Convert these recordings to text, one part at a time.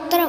സ്തോത്രം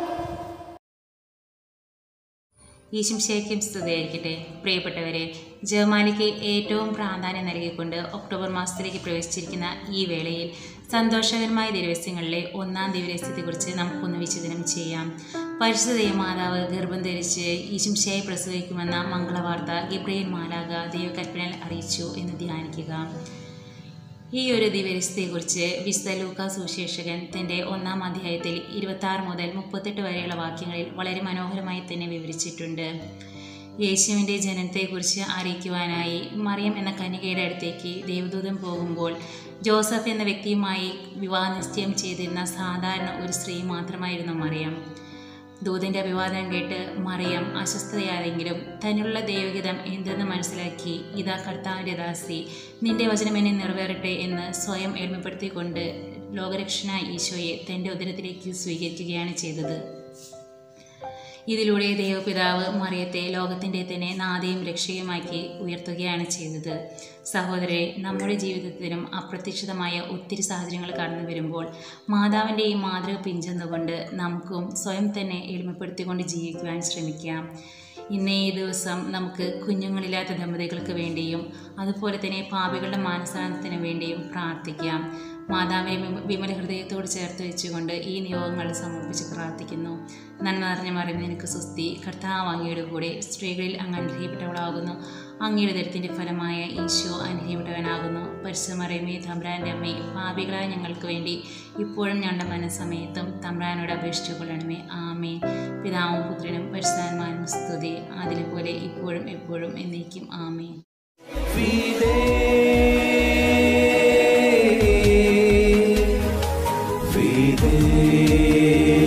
ഈശംശയ്ക്കും സ്തുതിയായിരിക്കട്ടെ പ്രിയപ്പെട്ടവരെ ജർമാനിക്ക് ഏറ്റവും പ്രാധാന്യം നൽകിക്കൊണ്ട് ഒക്ടോബർ മാസത്തിലേക്ക് പ്രവേശിച്ചിരിക്കുന്ന ഈ വേളയിൽ സന്തോഷകരമായ ദിവസങ്ങളിലെ ഒന്നാം ദിവരസ്യത്തെക്കുറിച്ച് നമുക്കൊന്ന് വിശദനം ചെയ്യാം പരിശുദ്ധ ദൈവമാതാവ് ഗർഭം ധരിച്ച് ഈശംശയായി പ്രസവിക്കുമെന്ന മംഗളവാർത്ത ഗിബ്രിയൻ മാലാക ദൈവകൽപ്പനയിൽ അറിയിച്ചു എന്ന് ധ്യാനിക്കുക ഈ ഒരു ദിവസത്തെക്കുറിച്ച് വിശുദ്ധ ലൂക്ക സുശേഷകൻ തൻ്റെ ഒന്നാം അധ്യായത്തിൽ ഇരുപത്തി ആറ് മുതൽ മുപ്പത്തെട്ട് വരെയുള്ള വാക്യങ്ങളിൽ വളരെ മനോഹരമായി തന്നെ വിവരിച്ചിട്ടുണ്ട് യേശുവിൻ്റെ ജനനത്തെക്കുറിച്ച് അറിയിക്കുവാനായി മറിയം എന്ന കന്യകയുടെ അടുത്തേക്ക് ദേവദൂതൻ പോകുമ്പോൾ ജോസഫ് എന്ന വ്യക്തിയുമായി വിവാഹ നിശ്ചയം ചെയ്തിരുന്ന സാധാരണ ഒരു സ്ത്രീ മാത്രമായിരുന്നു മറിയം ദൂതന്റെ അഭിവാദനം കേട്ട് മറിയം അസ്വസ്ഥതയായെങ്കിലും തന്നിലുള്ള ദൈവഹിതം എന്തെന്ന് മനസ്സിലാക്കി ഇതാ കർത്താവിൻ്റെ ദാസി നിന്റെ വചനം എന്നെ നിറവേറട്ടെ എന്ന് സ്വയം എളിമപ്പെടുത്തിക്കൊണ്ട് ലോകരക്ഷണ ഈശോയെ തൻ്റെ ഉദരത്തിലേക്ക് സ്വീകരിക്കുകയാണ് ചെയ്തത് ഇതിലൂടെ ദൈവപിതാവ് മറിയത്തെ ലോകത്തിൻ്റെ തന്നെ നാദയും രക്ഷയുമാക്കി ഉയർത്തുകയാണ് ചെയ്തത് സഹോദരെ നമ്മുടെ ജീവിതത്തിലും അപ്രതീക്ഷിതമായ ഒത്തിരി സാഹചര്യങ്ങൾ കടന്നു വരുമ്പോൾ മാതാവിൻ്റെ ഈ മാതൃക പിഞ്ചെന്നുകൊണ്ട് നമുക്കും സ്വയം തന്നെ എളിമപ്പെടുത്തിക്കൊണ്ട് ജീവിക്കുവാൻ ശ്രമിക്കാം ഇന്നേ ഈ ദിവസം നമുക്ക് കുഞ്ഞുങ്ങളില്ലാത്ത ദമ്പതികൾക്ക് വേണ്ടിയും അതുപോലെ തന്നെ പാപികളുടെ മാനസാന്തരത്തിന് വേണ്ടിയും പ്രാർത്ഥിക്കാം മാതാവിനെ വിമ- വിമല ഹൃദയത്തോട് ചേർത്ത് വെച്ചുകൊണ്ട് ഈ നിയോഗങ്ങൾ സമർപ്പിച്ച് പ്രാർത്ഥിക്കുന്നു നന്മ നിറഞ്ഞ മറിയുന്ന നിനക്ക് സുസ്തി കർത്താവ് അങ്ങയുടെ കൂടെ സ്ത്രീകളിൽ അങ്ങ് അനുഗ്രഹിക്കപ്പെട്ടവളാകുന്നു അങ്ങയുടെ ദരത്തിൻ്റെ ഫലമായ ഈശോ അനുഗ്രഹിക്കപ്പെട്ടവനാകുന്നു പരിശുമറിയമേ തമ്പ്രാൻ്റെ അമ്മേ പാപികളായ ഞങ്ങൾക്ക് വേണ്ടി ഇപ്പോഴും ഞങ്ങളുടെ മനസ്സമയത്തും തമ്പ്രാനോട് അപേക്ഷിച്ചു കൊള്ളണമേ ആമേ പിതാവും പുത്രനും പരിശുദ്ധാത്മാനും സ്തുതി അതിലെപ്പോലെ ഇപ്പോഴും എപ്പോഴും എന്നേക്കും ആമേ Fidei,